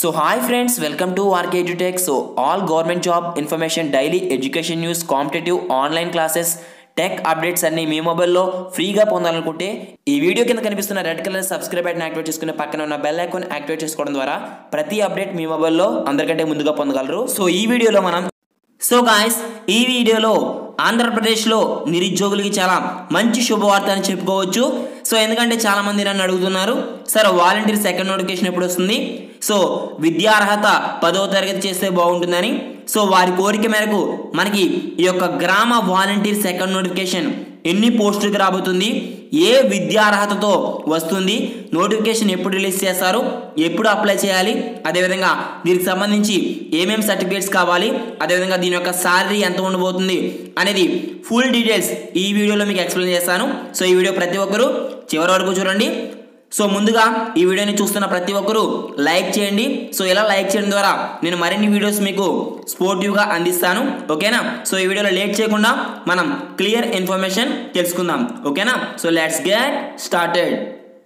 so hi friends welcome to RK edutech so all government job information daily education news competitive online classes tech updates అన్ని మీ మొబైల్లో ఫ్రీగా పొందాలనుకుంటే ఈ video కింద కనిపిస్తున్న red colour subscribe button activate చేసుకుని పక్కన ఉన్న బెల్ ఐకాన్ యాక్టివేట్ చేసుకోవడం ద్వారా ప్రతి అప్డేట్ మీ మొబైల్లో అందరికంటే ముందుగా పొందగలరు సో ఈ వీడియోలో మనం సో గాయస్ ఈ వీడియోలో ఆంధ్రప్రదేశ్లో నిరుద్యోగులకి చాలా మంచి శుభవార్త అని చెప్పుకోవచ్చు సో ఎందుకంటే చాలా మంది నన్ను అడుగుతున్నారు సార్ వాలంటీర్ సెకండ్ నోటిఫికేషన్ ఎప్పుడు వస్తుంది సో విద్యార్హత పదో తరగతి చేస్తే బాగుంటుందని సో వారి కోరిక మేరకు మనకి ఈ యొక్క గ్రామ వాలంటీర్ సెకండ్ నోటిఫికేషన్ ఎన్ని పోస్టులకు రాబోతుంది ఏ విద్యార్హతతో వస్తుంది నోటిఫికేషన్ ఎప్పుడు రిలీజ్ చేస్తారు ఎప్పుడు అప్లై చేయాలి అదేవిధంగా దీనికి సంబంధించి ఏమేమి సర్టిఫికేట్స్ కావాలి అదేవిధంగా దీని యొక్క శాలరీ ఎంత ఉండబోతుంది అనేది ఫుల్ డీటెయిల్స్ ఈ వీడియోలో మీకు ఎక్స్ప్లెయిన్ చేస్తాను సో ఈ వీడియో ప్రతి ఒక్కరూ చివరి వరకు చూడండి సో ముందుగా ఈ వీడియోని చూస్తున్న ప్రతి ఒక్కరూ లైక్ చేయండి సో ఇలా లైక్ చేయడం ద్వారా నేను మరిన్ని వీడియోస్ మీకు స్పోర్టివ్గా అందిస్తాను ఓకేనా సో ఈ వీడియోలో లేట్ చేయకుండా మనం క్లియర్ ఇన్ఫర్మేషన్ తెలుసుకుందాం ఓకేనా so let's get started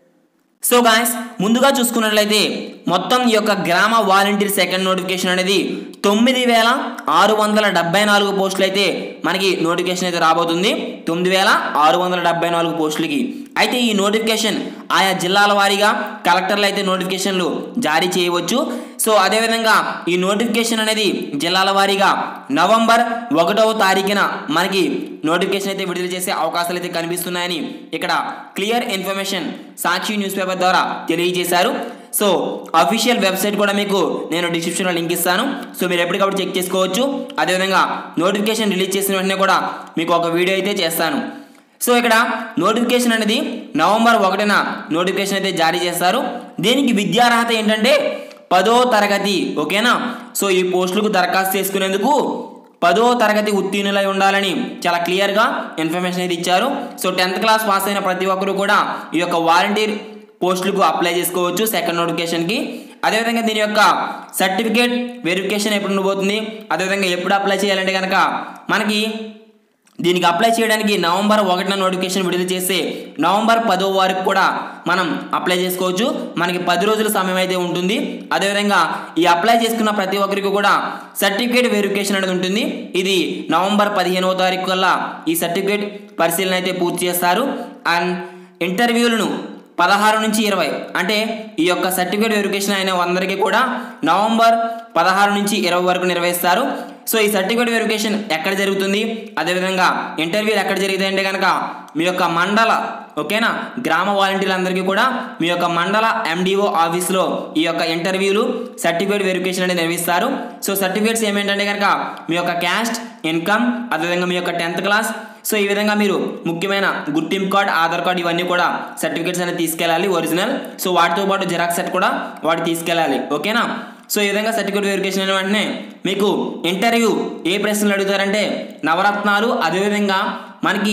so guys ముందుగా చూసుకున్నట్లయితే మొత్తం ఈ యొక్క గ్రామ వాలంటీర్ సెకండ్ నోటిఫికేషన్ అనేది తొమ్మిది వేల ఆరు వందల డెబ్బై నాలుగు పోస్టులు అయితే మనకి నోటిఫికేషన్ అయితే రాబోతుంది తొమ్మిది వేల ఆరు వందల డెబ్బై నాలుగు పోస్టులకి అయితే ఈ నోటిఫికేషన్ ఆయా జిల్లాల వారీగా కలెక్టర్లు అయితే నోటిఫికేషన్లు జారీ చేయవచ్చు సో అదేవిధంగా ఈ నోటిఫికేషన్ అనేది జిల్లాల వారీగా నవంబర్ ఒకటవ తారీఖున మనకి నోటిఫికేషన్ అయితే విడుదల చేసే అవకాశాలు అయితే కనిపిస్తున్నాయని ఇక్కడ clear information Sakshi newspaper ద్వారా తెలియజేశారు సో అఫీషియల్ వెబ్సైట్ కూడా మీకు నేను డిస్క్రిప్షన్లో లింక్ ఇస్తాను సో మీరు ఎప్పటికప్పుడు చెక్ చేసుకోవచ్చు అదేవిధంగా నోటిఫికేషన్ రిలీజ్ చేసిన వెంటనే కూడా మీకు ఒక వీడియో అయితే చేస్తాను సో ఇక్కడ నోటిఫికేషన్ అనేది నవంబర్ ఒకటిన నోటిఫికేషన్ అయితే జారీ చేస్తారు దీనికి విద్యార్హత ఏంటంటే పదో తరగతి ఓకేనా సో ఈ పోస్టులకు దరఖాస్తు చేసుకునేందుకు పదో తరగతి ఉత్తీర్ణులై ఉండాలని చాలా క్లియర్గా ఇన్ఫర్మేషన్ అయితే ఇచ్చారు సో టెన్త్ క్లాస్ పాస్ అయిన ప్రతి ఒక్కరు కూడా ఈ యొక్క వాలంటీర్ పోస్టులకు అప్లై చేసుకోవచ్చు సెకండ్ నోటిఫికేషన్కి అదేవిధంగా దీని యొక్క సర్టిఫికేట్ వెరిఫికేషన్ ఎప్పుడు ఉండబోతుంది అదేవిధంగా ఎప్పుడు అప్లై చేయాలంటే కనుక మనకి దీనికి అప్లై చేయడానికి నవంబర్ ఒకటిన నోటిఫికేషన్ విడుదల చేస్తే నవంబర్ పదో వరకు కూడా మనం అప్లై చేసుకోవచ్చు మనకి పది రోజుల సమయం అయితే ఉంటుంది అదేవిధంగా ఈ అప్లై చేసుకున్న ప్రతి ఒక్కరికి కూడా సర్టిఫికేట్ వెరిఫికేషన్ అనేది ఉంటుంది ఇది నవంబర్ పదిహేనవ తారీఖు కల్లా ఈ సర్టిఫికేట్ పరిశీలన అయితే పూర్తి చేస్తారు అండ్ ఇంటర్వ్యూలను పదహారు నుంచి ఇరవై అంటే ఈ యొక్క సర్టిఫికేట్ వెరిఫికేషన్ అయిన అందరికీ కూడా నవంబర్ పదహారు నుంచి ఇరవై వరకు నిర్వహిస్తారు సో ఈ సర్టిఫికేట్ వెరిఫికేషన్ ఎక్కడ జరుగుతుంది అదేవిధంగా ఇంటర్వ్యూలు ఎక్కడ జరుగుతాయంటే కనుక మీ యొక్క మండల ఓకేనా గ్రామ వాలంటీర్లందరికీ కూడా మీ యొక్క మండల ఎండిఓ ఆఫీస్లో ఈ యొక్క ఇంటర్వ్యూలు సర్టిఫికేట్ వెరిఫికేషన్ అనేది నిర్వహిస్తారు సో సర్టిఫికేట్స్ ఏమేంటంటే కనుక మీ యొక్క క్యాస్ట్ ఇన్కమ్ అదేవిధంగా మీ యొక్క టెన్త్ క్లాస్ సో ఈ విధంగా మీరు ముఖ్యమైన గుర్తింపు కార్డ్ ఆధార్ కార్డ్ ఇవన్నీ కూడా సర్టిఫికేట్స్ అనేది తీసుకెళ్ళాలి ఒరిజినల్ సో వాటితో పాటు జిరాక్స్ సెట్ కూడా వాటి తీసుకెళ్ళాలి ఓకేనా సో ఈ విధంగా సర్టిఫికేట్ వెరిఫికేషన్ అయిన వెంటనే మీకు ఇంటర్వ్యూ ఏ ప్రశ్నలు అడుగుతారంటే నవరత్నాలు అదేవిధంగా మనకి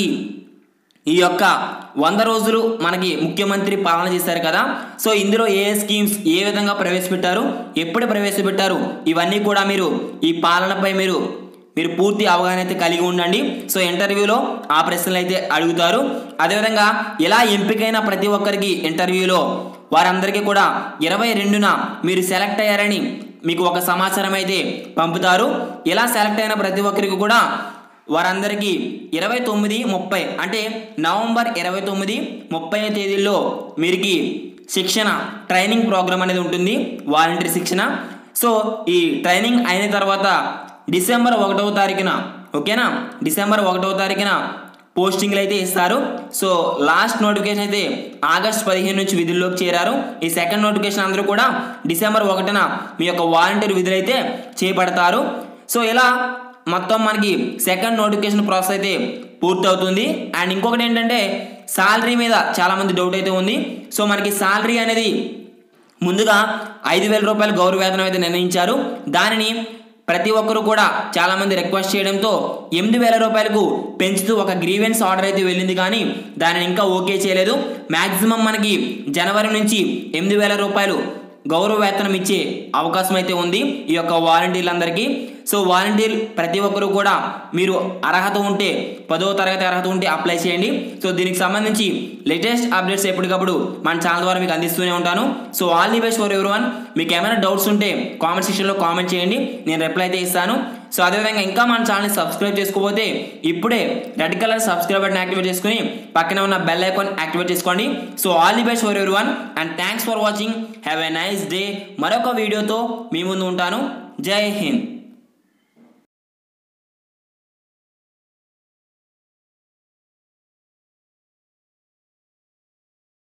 ఈ యొక్క వంద రోజులు మనకి ముఖ్యమంత్రి పాలన చేశారు కదా సో ఇందులో ఏ స్కీమ్స్ ఏ విధంగా ప్రవేశపెట్టారు ఎప్పుడు ప్రవేశపెట్టారు ఇవన్నీ కూడా మీరు ఈ పాలనపై మీరు మీరు పూర్తి అవగాహన అయితే కలిగి ఉండండి సో ఇంటర్వ్యూలో ఆ ప్రశ్నలు అయితే అడుగుతారు అదేవిధంగా ఇలా ఎంపికైన ప్రతి ఒక్కరికి ఇంటర్వ్యూలో వారందరికీ కూడా ఇరవై రెండున మీరు సెలెక్ట్ అయ్యారని మీకు ఒక సమాచారం అయితే పంపుతారు ఇలా సెలెక్ట్ అయిన ప్రతి ఒక్కరికి కూడా వారందరికీ ఇరవై తొమ్మిది ముప్పై అంటే నవంబర్ ఇరవై తొమ్మిది ముప్పై తేదీల్లో మీరికి శిక్షణ ట్రైనింగ్ ప్రోగ్రామ్ అనేది ఉంటుంది వాలంటీర్ శిక్షణ సో ఈ ట్రైనింగ్ అయిన తర్వాత డిసెంబర్ ఒకటవ తారీఖున ఓకేనా డిసెంబర్ ఒకటవ తారీఖున పోస్టింగ్లు అయితే ఇస్తారు సో లాస్ట్ నోటిఫికేషన్ అయితే ఆగస్ట్ పదిహేను నుంచి విధుల్లోకి చేరారు ఈ సెకండ్ నోటిఫికేషన్ అందరూ కూడా డిసెంబర్ ఒకటిన మీ యొక్క వాలంటీర్ విధులు అయితే చేపడతారు సో ఇలా మొత్తం మనకి సెకండ్ నోటిఫికేషన్ ప్రాసెస్ అయితే పూర్తవుతుంది అండ్ ఇంకొకటి ఏంటంటే శాలరీ మీద చాలామంది డౌట్ అయితే ఉంది సో మనకి శాలరీ అనేది ముందుగా ఐదు వేల రూపాయలు గౌరవ వేతనం అయితే నిర్ణయించారు దానిని ప్రతి ఒక్కరు కూడా చాలామంది రిక్వెస్ట్ చేయడంతో ఎనిమిది వేల రూపాయలకు పెంచుతూ ఒక గ్రీవెన్స్ ఆర్డర్ అయితే వెళ్ళింది కానీ దానిని ఇంకా ఓకే చేయలేదు మ్యాక్సిమం మనకి జనవరి నుంచి ఎనిమిది వేల రూపాయలు గౌరవ వేతనం ఇచ్చే అవకాశం అయితే ఉంది ఈ యొక్క వాలంటీర్లందరికీ సో వాలంటీర్ ప్రతి ఒక్కరు కూడా మీరు అర్హత ఉంటే పదవ తరగతి అర్హత ఉంటే అప్లై చేయండి సో దీనికి సంబంధించి లేటెస్ట్ అప్డేట్స్ ఎప్పటికప్పుడు మన ఛానల్ ద్వారా మీకు అందిస్తూనే ఉంటాను so all the best for everyone మీకు ఏమైనా డౌట్స్ ఉంటే కామెంట్ సెక్షన్లో కామెంట్ చేయండి నేను రిప్లై అయితే ఇస్తాను సో అదేవిధంగా ఇంకా మన ఛానల్ని సబ్స్క్రైబ్ చేసుకోకపోతే ఇప్పుడే red colour subscribe button activate చేసుకుని పక్కన ఉన్న బెల్ ఐకాన్ యాక్టివేట్ చేసుకోండి so all the best for everyone and thanks for watching have a nice day మరొక వీడియోతో మీ ముందు ఉంటాను జై హింద్